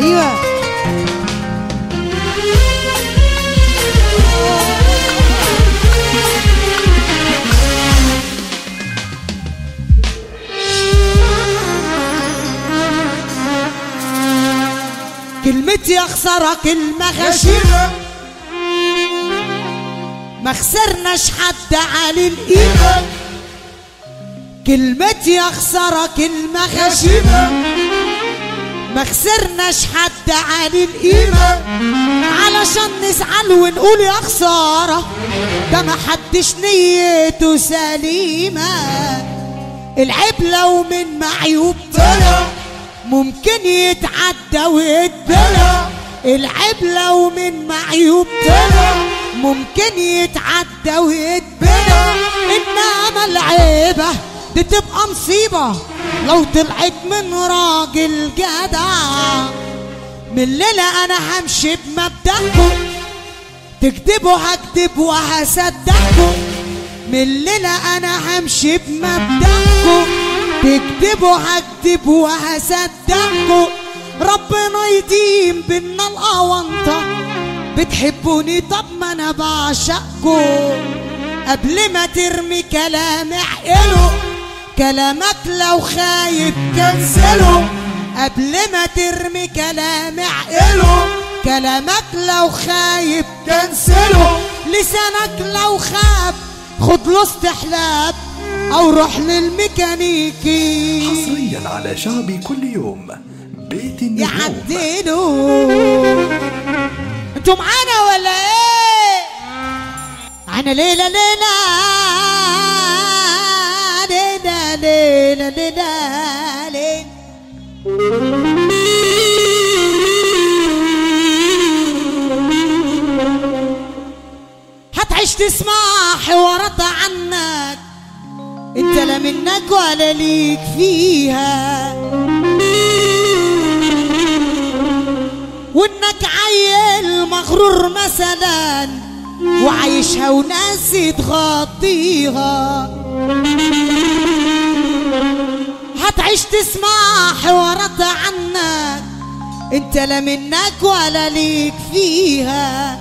ايوه كلمتي اخسرها كلمة غشيمة ما خسرناش حد على القيمة كلمتي اخسرها كلمة غشيمة ما خسرناش حد على القيمة علشان نزعل ونقول يا خسارة ده ما حدش نيته سليمة العيب لو من معيوب طلع ممكن يتعدى ويتبلع العيب لو من معيوب طلع ممكن يتعدى ويتبلع انما العيبة دي تبقى مصيبة لو طلعت من راجل جدع من الليلة انا همشي بمبدأكم تكذبوا هكذب وهصدقكم من الليلة انا همشي بمبدأكم تكذبوا هكذب وهصدقكم ربنا يديم بينا الأونطة بتحبوني طب ما انا بعشقكم قبل ما ترمي كلام احقله كلامك لو خايب كنسله قبل ما ترمي كلام احقله كلامك لو خايب كنسله لسانك لو خاب خد له استحلاب او روح للميكانيكي حصريا على شعبي كل يوم بيت النجوم يعدلوا انتوا معانا ولا ايه انا ليلة ليلة ليلة ليلة ليلة ليلة هتعيش تسمع حوارات عنك انت لا منك ولا ليك فيها وانك عيل مغرور مثلا وعايشها وناس تغطيها هتعيش تسمع حوارات عنك انت لا منك ولا ليك فيها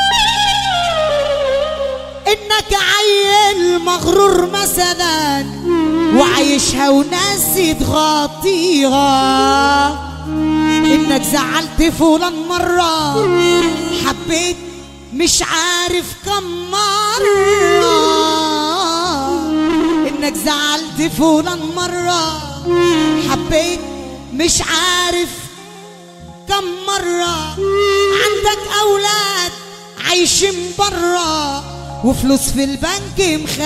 انك عيل مغرور مثلا وعايشها وناس تغطيها انك زعلت فلان مرة حبيت مش عارف كم مرة انك زعلت فلان مرة حبيت مش عارف كم مرة عندك اولاد عايشين برا وفلوس في البنك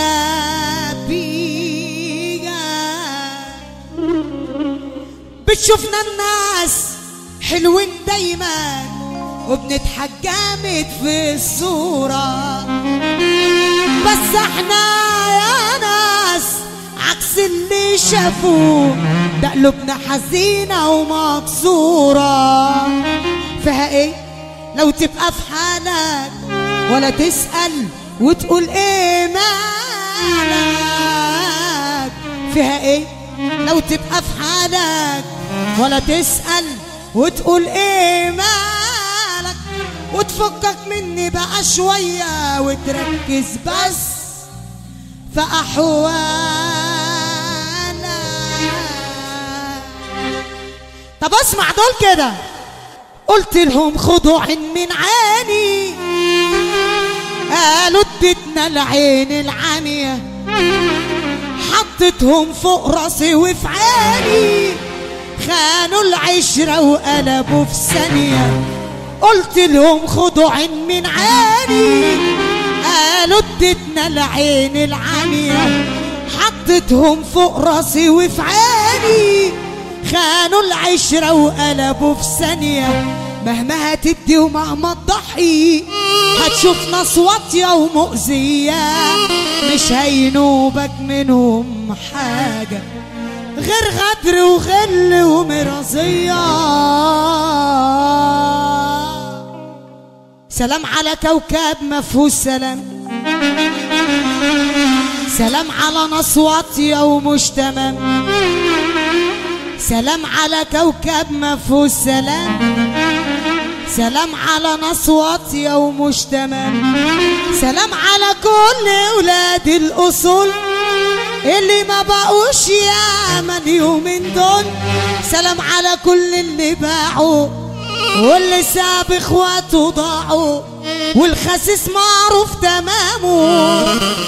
مخبيها بتشوفنا الناس حلوين دايما وبنضحك جامد في الصورة بس احنا يا ناس عكس اللي شافوه ده قلوبنا حزينة ومكسورة فيها ايه لو تبقى في حالك ولا تسأل وتقول ايه مالك فيها ايه لو تبقى في حالك ولا تسأل وتقول ايه مالك وتفكك مني بقى شوية وتركز بس في أحوالك طب اسمع دول كده قلت لهم خدوا عين من عيني قالوا اديتنا العين العاميه حطيتهم فوق راسي وفي عيني خانوا العشرة وقلبوا في ثانية قلت لهم خدوا عين من عيني قالوا اديتنا العين العامية حطيتهم فوق راسي وفي عيني خانوا العشرة وقلبوا في ثانية مهما هتدي ومهما تضحي هتشوف ناس واطية ومؤذية مش هينوبك منهم حاجة غير غدر وغل ومرضية سلام على كوكب مفهوش سلام سلام على ناس واطية ومش تمام سلام على كوكب ما فيهوش سلام سلام على ناس واطية ومش تمام سلام على كل ولاد الأصول اللي ما بقوش يا من يومين دول سلام على كل اللي باعوا واللي ساب اخواته ضاعوا والخسيس معروف تمامه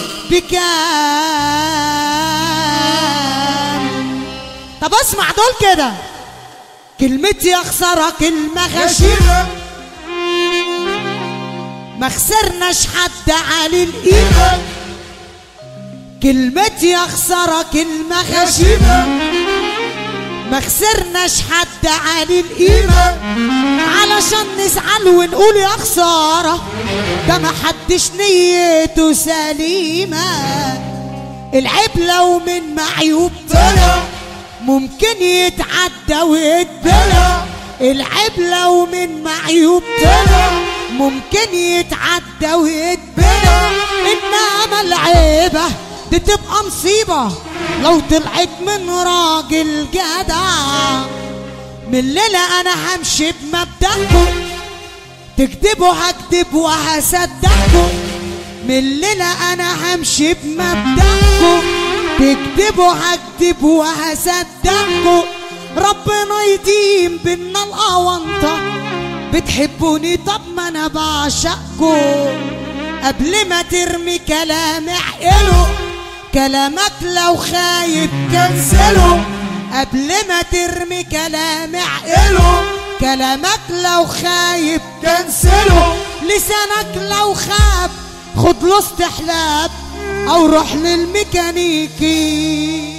بكام طب اسمع دول كده كلمتي اخسرها كلمة غشيمة ما خسرناش حد على القيمة كلمتي اخسرها كلمة غشيمة ما خسرناش حد على القيمة علشان نزعل ونقول يا خسارة ده ما حدش نيته سليمة العيب لو من معيوب طلع ممكن يتعدى ويتبلع العيب لو من معيوب طلع ممكن يتعدى ويتبلع انما العيبة دي تبقى مصيبة لو طلعت من راجل جدع من الليلة انا همشي بمبدأكم تكذبوا هكذب وهصدقكم من الليلة انا همشي بمبدأكم تكذبوا هكذب وهصدقكم ربنا يديم بينا الأونطة بتحبوني طب ما انا بعشقكم قبل ما ترمي كلام احقله كلامك لو خايب كنسله قبل ما ترمي كلام احقله كلامك لو خايب كنسله لسانك لو خاب خد له استحلاب او روح للميكانيكي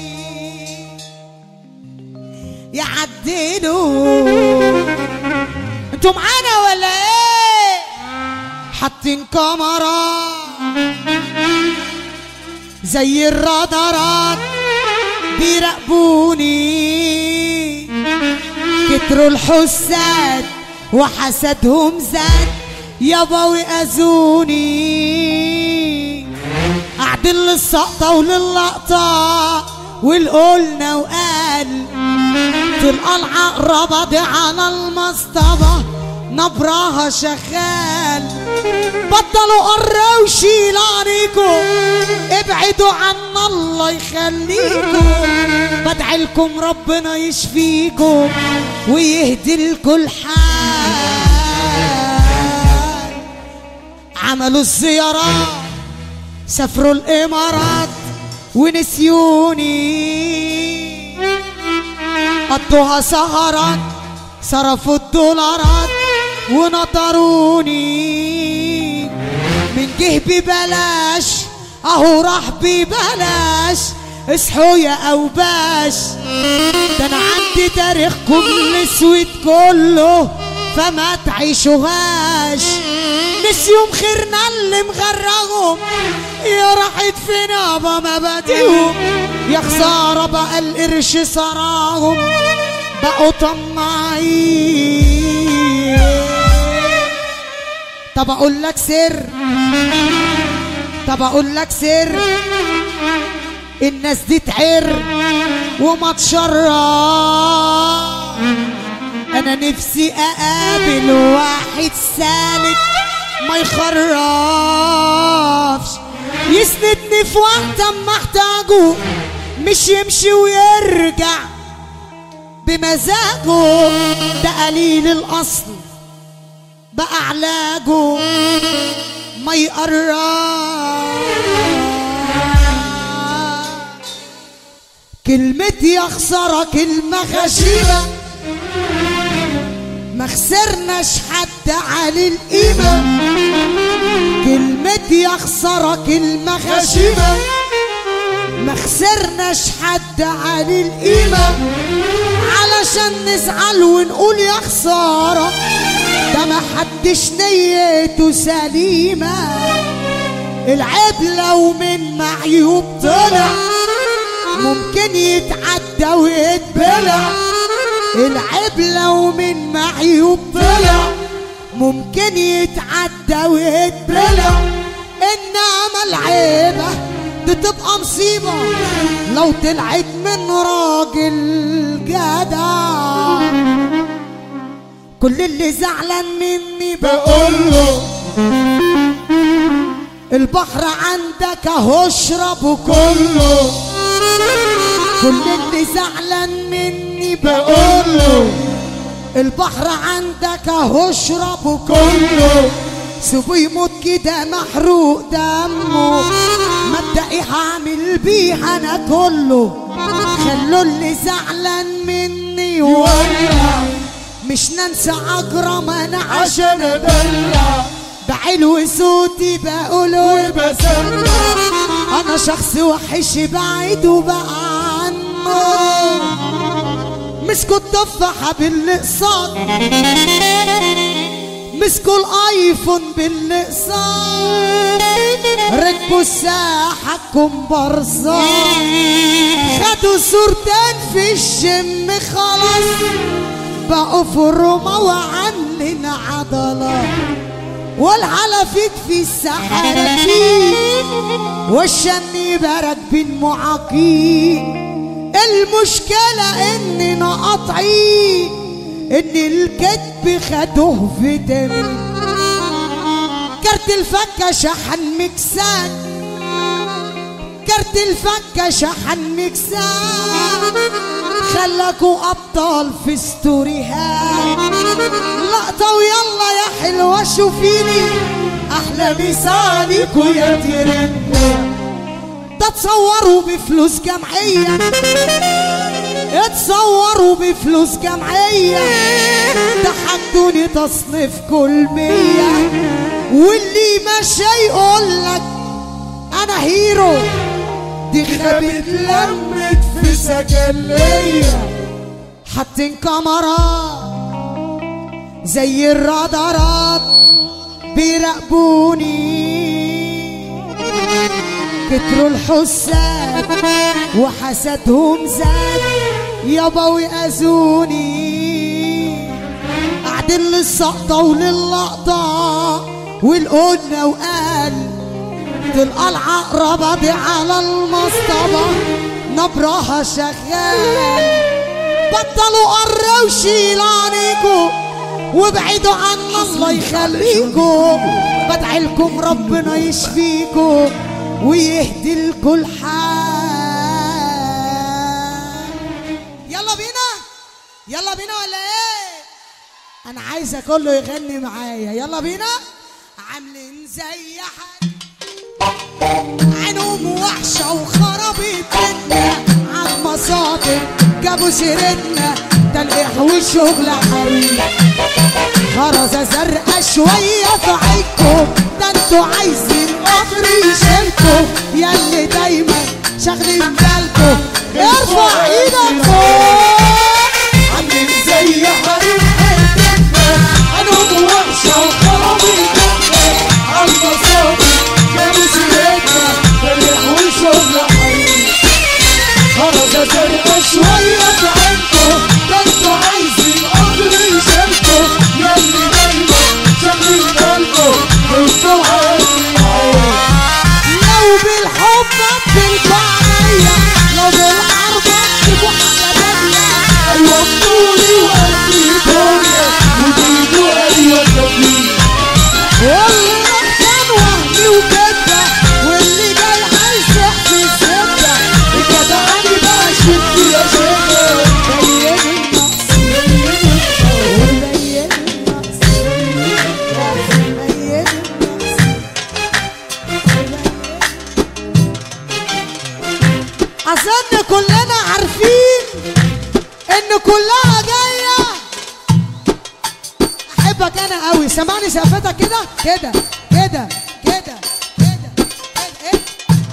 يعدلوا انتوا معانا ولا ايه حاطين كاميرا زي الرادارات بيراقبوني كتروا الحساد وحسدهم زاد يابا وأذوني أعدل للسقطة وللقطة والقلنا وقال تلقى العقربة دي على المصطبة نبرها شغال بطلوا قرة وشيل عليكم ابعدوا عنا الله يخليكم بدعي لكم ربنا يشفيكم ويهدي لكم الحال عملوا الزيارات سافروا الامارات ونسيوني قضوها سهرات صرفوا الدولارات ونطروني من جه ببلاش اهو راح ببلاش اصحوا يا اوباش ده انا عندي تاريخكم الاسود كله فما تعيشوهاش نسيهم خيرنا اللي مغرقهم يا راحت فين يابا مبادئهم يا خسارة بقى القرش صراهم بقوا طماعين طب اقول لك سر طب اقول لك سر الناس دي تعر وما تشرف انا نفسي اقابل واحد سالك ما يخرفش يسندني في وقت اما احتاجه مش يمشي ويرجع بمزاجه ده قليل الاصل بقى علاجه ما يقرب كلمتي يا خسارة كلمة غشيمة ما خسرناش حد على القيمة كلمتي يا خسارة كلمة غشيمة ما خسرناش حد على القيمة علشان نزعل ونقول يا خسارة ده ما حدش نيته سليمة العيب لو من معيوب طلع ممكن يتعدى ويتبلع العيب لو من معيوب طلع ممكن يتعدى ويتبلع انما العيبة دي تبقى مصيبة لو طلعت من راجل جدع كل اللي زعلان مني بقول له البحر عندك اهو اشربه كله كل اللي زعلان مني بقول له البحر عندك اهو اشربه كله سيبه يموت كده محروق دمه مبدئي هعمل بيه انا كله خلوا اللي زعلان مني يولع مش ننسى اجرم انا عشان عشان ادلع بعلو صوتي بقوله وبسمع انا شخص وحش بعيد وبقى عنه مسكوا التفاحة بالاقساط مسكوا الايفون بالاقساط ركبوا الساحة كومبارسات خدوا صورتين في الجيم خلاص بقوا في الروما وعاملين عضلات والعلفيت في السحرتين والشنيبة راكبين معاقين المشكلة اننا قاطعين ان الكذب خدوه فيتامين كارت الفكة شحن مكسات كارت الفكة شحن مكسات خلاكوا ابطال في ستوريهات لقطة ويلا يا حلوة شوفيني احلى مثالك ويا ترند ده تصوروا بفلوس جمعية اتصوروا بفلوس جمعية تحدوني تصنيف كل مية واللي ماشي يقولك انا هيرو دي خبت اتلمت في سكلية حاطين كاميرات زي الرادارات بيراقبوني كتروا الحساد وحسدهم زاد يابا ويأذوني قاعدين للسقطة وللقطة والقلنا وقال تلقى العقربة دي على المصطبة نبرها شغال بطلوا قروا وشيل عليكم وابعدوا عنا الله يخليكم بدعي لكم ربنا يشفيكم ويهدي لكم الحال يلا بينا يلا بينا ولا ايه انا عايزه كله يغني معايا يلا بينا عاملين زي حد عينهم وحشة وخربت بيتنا عالمصادر جابوا سيرتنا تلقيح وشغل حريم خرزة زرقاء شوية في عينكم ده انتوا عايزين قطر يشيلكم ياللي دايما شاغلين بالكم ارفع ايدك فوق عاملين زي حريم حتتنا عينهم وحشة وخرابيط عالمصادر جابوا سيرتنا فرح وشغل حريم خرزة زرقاء شوية في عينكم ده انتوا عايزين قطر يشيلكم ياللي دايما شاغلين بالكم انتوا عايزين لو بالحب بالبعنية لو بالحرب تبقوا حاجة ايوه بطولي وقلبي دنيا وبيدوا ايوه تفكير واللي كان وهمي وكده واللي جاي هيسح في الزبدة الجدعاني بقى شفت يا شيخة بين النقص وبين النقص بين النقص أظن كلنا عارفين إن كلها جاية أحبك أنا قوي سمعني سقفتك كده كده كده كده كده كده إيه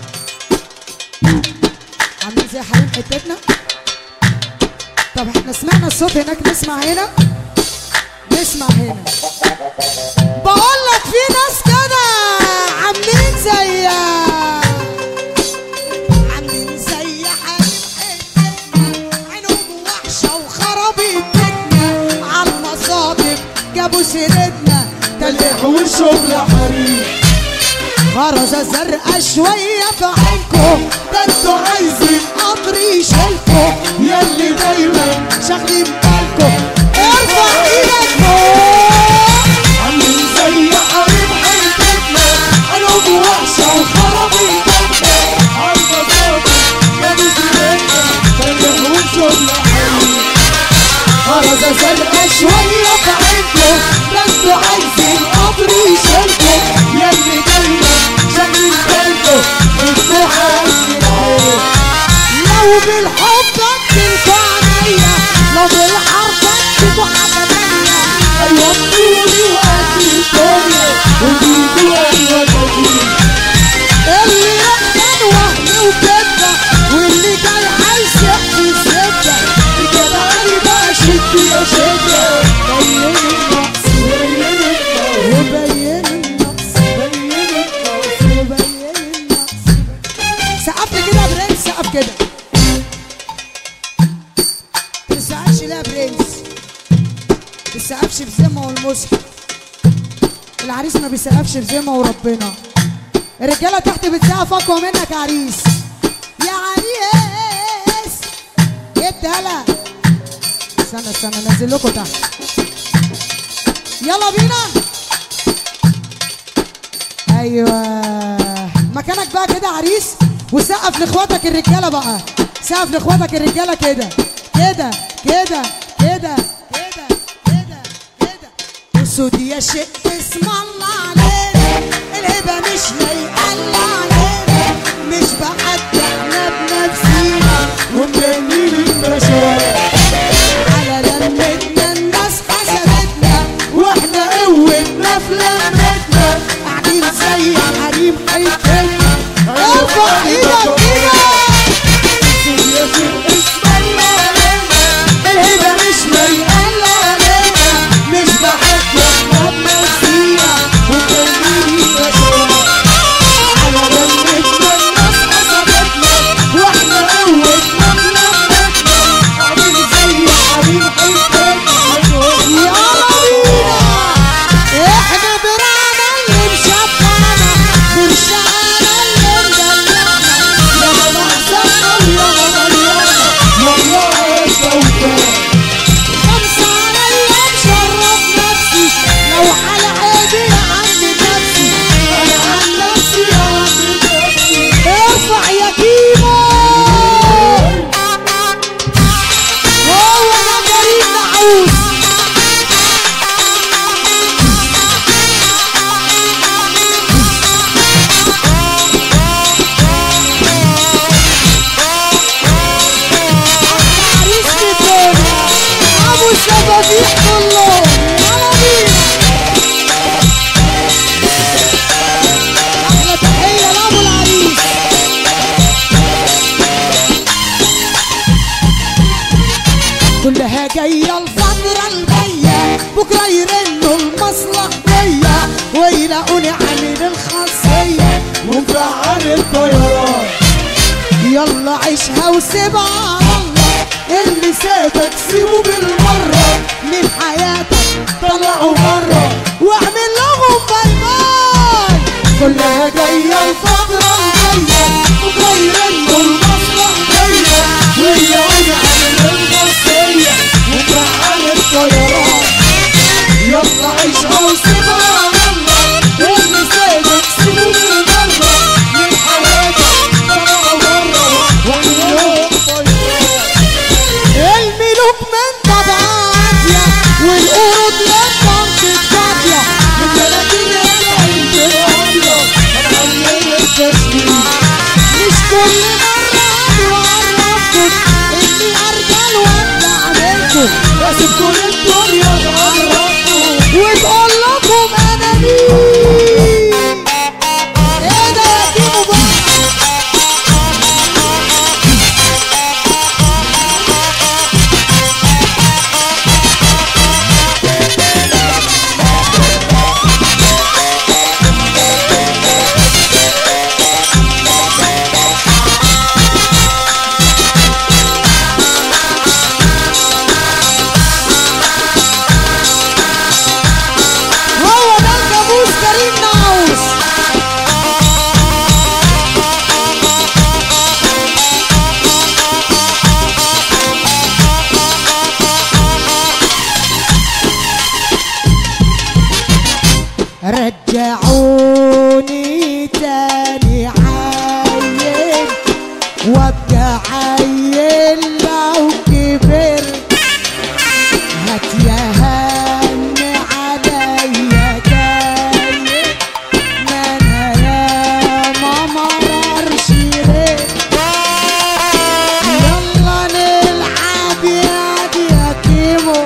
عاملين زي حريم حتتنا طب احنا سمعنا الصوت هناك نسمع هنا نسمع هنا بقول لك في ناس كده عاملين زي عاملين زي حريم حتتنا عينهم وحشه وخرابيط بيتنا على المصادق جابوا سيرتنا تلقيح والشغل حريم خرزة زرقاء شوية في عينكم ده انتوا عايزين قطر يشيلكم ياللي دايما شاغلين بالكم ارفع ايدك فوق عاملين زي حريم حياتنا قلوب وحشة وخرب الجنة عالبساطة يا بسرقة فلحوا شغل حلو خرزة زرقاء شوية في عينكم ده انتوا عايزين قطر يشيلكم ياللي دايما شاغلين بالكم انتوا عايزين حلو لو بالحب تنفع عينيا لو بالحرب تبقوا حبايبيا ايوه طولي وقتي الدنيا وجيتوا ايوه تجيب اللي راح كان وهم وكذبة واللي جاي هيسيح في الزبدة كده عايبة شد يا شدة بين النقص بين النقص وبين النقص بين النقص وبين النقص سقف لي كده يا برنس سقف كده تسقفش ليه يا برنس تسقفش في ذمة والمصحف العريس ما بيسقفش في ذمة وربنا الرجالة تحت بتسقف أقوى منك يا عريس يا عريس جبت هلا استنى استنى نزل لكم تحت يلا بينا ايوه مكانك بقى كده عريس وسقف لاخواتك الرجاله بقى سقف لاخواتك الرجاله كده كده كده كده كده كده كده بصوا دي يا شيء اسم الله علينا الهبه مش لايقه إلا علينا مش بحد احنا بنفسينا ومجنين المشوار على لمتنا الناس حسبتنا واحنا قوتنا في لمتنا قاعدين زي حريم حيتنا ارفع ايدك كده يا شيخ اسم الله علينا الهبه مش لايقه إلا علينا مش بحب احنا بنفسينا ومجنين المشوار على لمتنا الناس حسبتنا واحنا قوتنا في لمتنا قاعدين زي حريم حيتنا يلا بينا احنا برانا اللي مشبعنا برشانا اللي مدلعنا يا ملحسنا يا مليانة والله التوفيق خمسة عليا مشرف نفسي لو على عيبي يا عم نفسي انا عن نفسي يا عم نفسي ارفع يا كيمو هو انا كريم نعوس عريس كتير ابو الشبابيح كله يلا بينا احلى تحيه لابو العريس كلها جاية الفترة الجاية بكرة يرنوا المصلح بيا ويلاقوني عامل الخاصية ومفعل الطيران يلا عيشها وسيبها على الله اللي سابك سيبه بالمرة من حياتك طلعوا مرة واعمل لهم باي باي كلها جاية الفترة الجاية بكرة يرنوا المصلح جاية ويلاقوني عامل الخاصية ومفعل الطيران يلا عيشها وسيبها على الله اللي سابك سيبه بالمرة من حياتك طلعوا مرة وعملهم طيران الملوك من طبع عافية والقرود لما بتتفاضية من 30 يا عين بالأبيض هتعمل رجعوني تاني عيل وابقى عيل لو كبرت هات يا هني عليا جاي ما انا يا ماما مرشرت يلا نلعب يا دي يا كيمو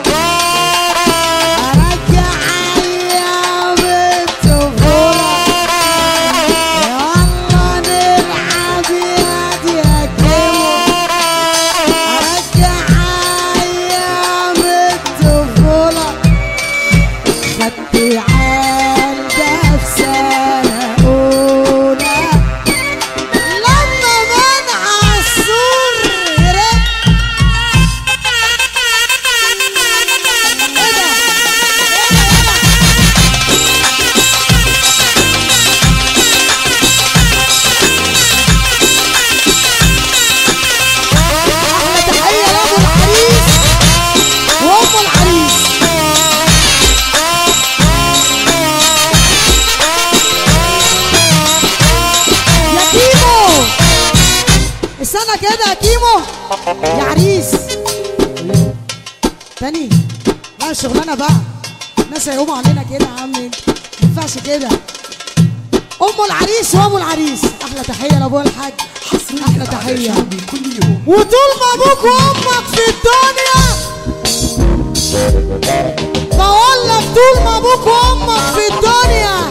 ارجع ايام الطفوله يلا نلعب يا دي يا كيمو ارجع ايام الطفوله خدت عالده في سنه اولى لما من عالسور رد ايه ده احلى تحيه لابو العريس وام العريس يا كيمو استنى كده يا كيمو يا عريس تاني لا شغلانه بقى الناس هيقوموا علينا كده يا عم انت ما ينفعش كده ام العريس وابو العريس احلى تحيه لابويا الحاج حصريا احلى على تحيه شعبي كل يوم وطول ما ابوك وامك في الدنيا بقول لك طول ما ابوك وامك في الدنيا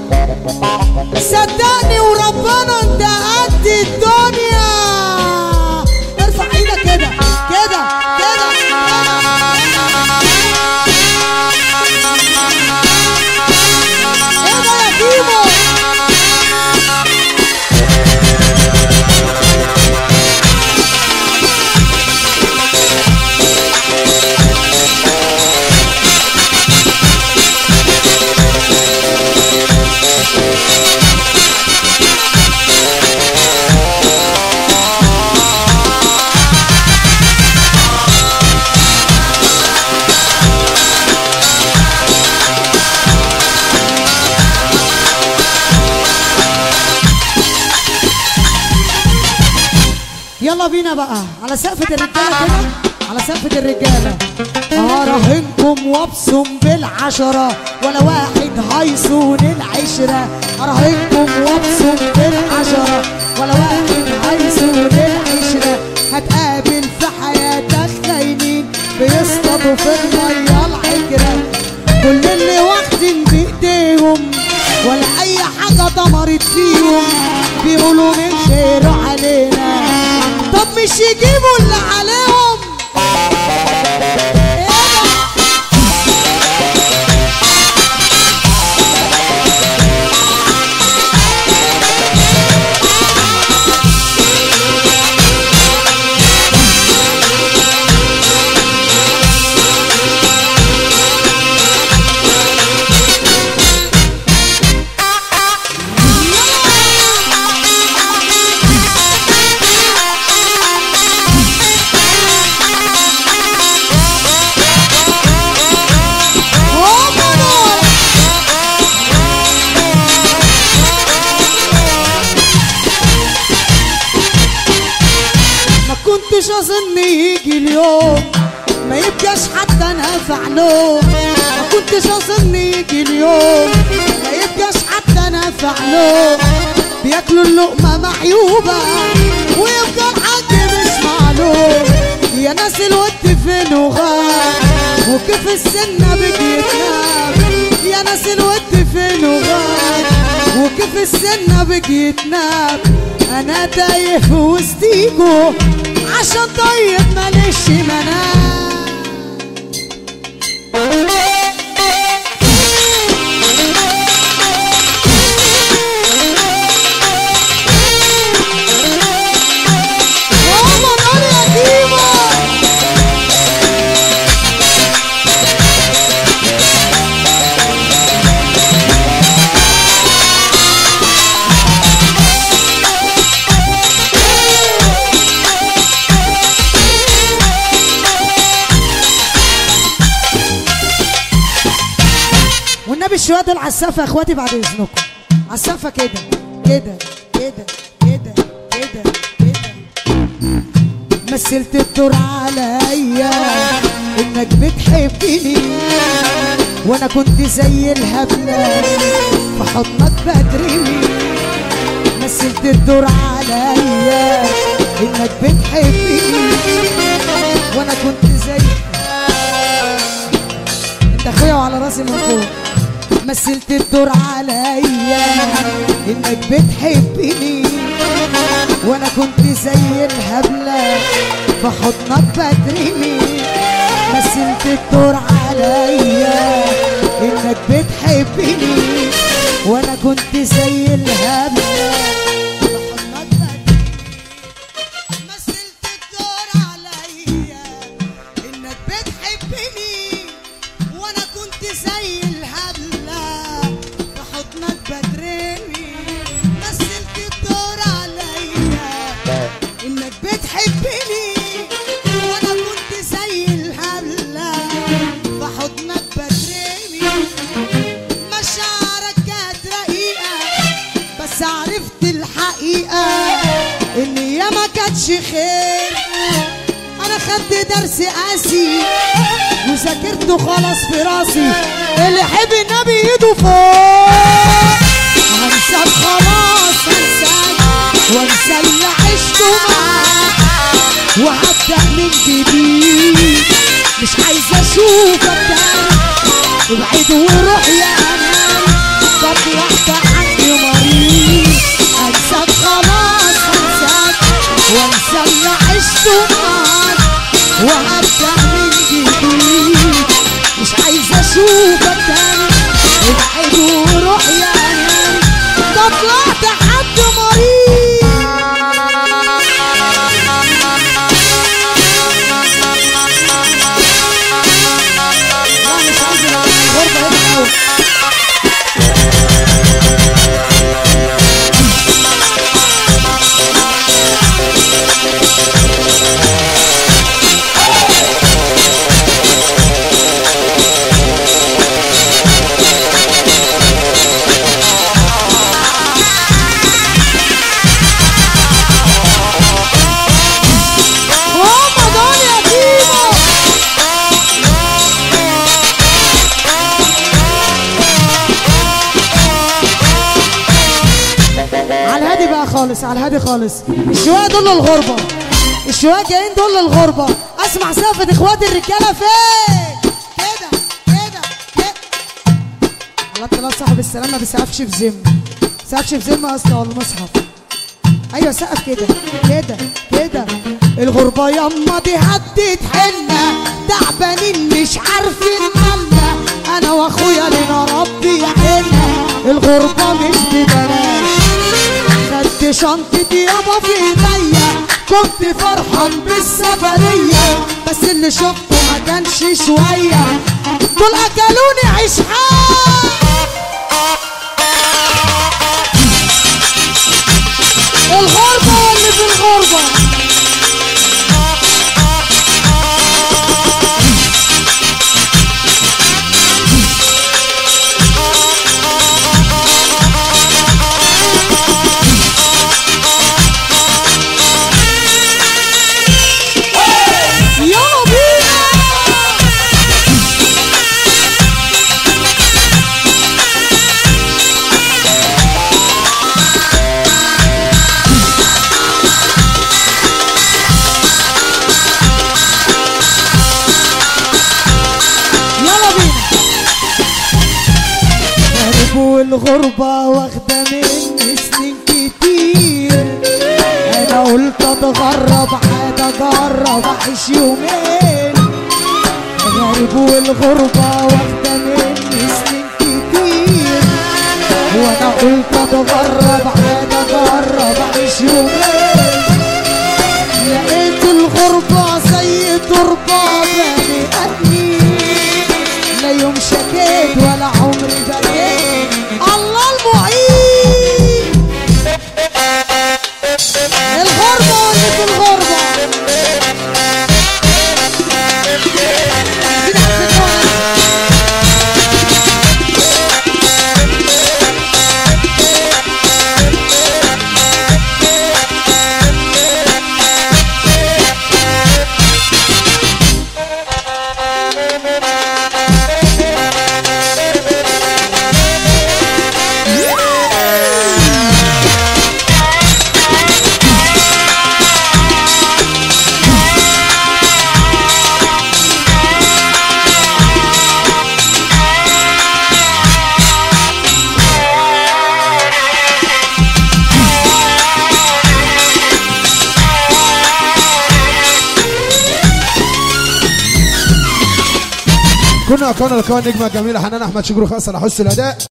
صدقني وربنا انت قد الدنيا ارفع ايدك كده كده كده ايه ده يا كيمو يلا بينا بقى على سقفة الرجالة كده على سقفة الرجالة أراهنكم وابصم بالعشرة ولا واحد هيصون العشرة أراهنكم وابصم بالعشرة ولا واحد هيصون العشرة هتقابل في حياتك خاينين بيصطادوا في المية العكرة كل اللي واخدين بإيديهم ولا أي حاجة دمرت فيهم بيقولوا من خيره علينا طب مش يجيبوا اللي عليهم إيه ده؟ هما دول. ما كنتش اظن يجي اليوم ما يبقاش حتى نافع له ما كنتش اظن يجي اليوم ما يبقاش حتى نافع له بياكلوا اللقمه معيوبه ويبقى الحاج مش معلوم يا ناس الود فين وغاب وكيف السنه بتنام يا ناس الود فين وغاب وكيف السنه بتنام انا تايه في وسطيكوا عشان طيب ماليش منام ماما نار يا كيمو الشوية دول على السقف يا اخواتي بعد اذنكم على السقف كده كده كده كده كده كده مثلت الدور عليا انك بتحبني وانا كنت زي الهبلة في حضنك بترمي مثلت الدور عليا انك بتحبني وانا كنت زي انت اخويا وعلى راسي من فوق مثلت الدور عليا انك بتحبني وانا كنت زي الهبلة في حضنك بترمي مثلت الدور عليا انك بتحبني وانا كنت زي الهبلة في حضنك بترمي مثلت الدور عليا انك بتحبني وانا كنت زي الهبلة في حضنك بترمي مثلت الدور عليا انك بتحبني وانا كنت زي الهبلة في حضنك بترمي مشاعرك كانت رقيقة بس عرفت الحقيقة ان يا ما كانتش خير انا خدت درس قاسي وذاكرته خلاص في راسي اللي يحب النبي ايده فوق هنساك خلاص هنساك وانسى اللي عشته معاك وهبدأ من جديد مش عايز اشوفك تاني ابعد وروح يا امان طب واحدة عندي مريض انساك خلاص انساك وانسى اللي عشته معاك وهبدأ من جديد مش عايز اشوفك تاني ابعد وروح يا امان طب واحدة حد مريض لا مش عايز الغربة هنا أوي. هم دول يا بيبو على الهادي بقى خالص على الهادي خالص الشوية دول للغربة الشوية جايين دول للغربة اسمع سقفة اخواتي الرجالة فين كده كده كده الله تعالى صاحب السلام ما بيسقفش في ذم سقفش في ذم اصلا ولا مصحف ايوه سقف كده كده كده الغربة ياما دي هدت حنا تعبانين مش عارفين مالنا انا واخويا لنا ربي يحنا الغربة مش ببلاش خدت شنطتي يابا في ايديا كنت فرحان بالسفرية بس اللي شفته ما كانش شوية دول اكلوني عيش حار الغربة واللي في الغربة يلا بينا يلا بينا غريب والغربة واخدة مني سنين كتير انا قلت اتغرب عاد اجرب اعيش يومين غريب والغربة واخدة مني سنين كتير وانا قلت اتغرب عاد اجرب اعيش يومين لقيت الغربة زي تربة بني ادمين لا يوم شكيت ولا عمري بكيت الله المعين الغربة واللي في الغربة كده في الغربة. كنا كنا لقاء النجمه الجميله حنان احمد شكرا خاصه على حسن الاداء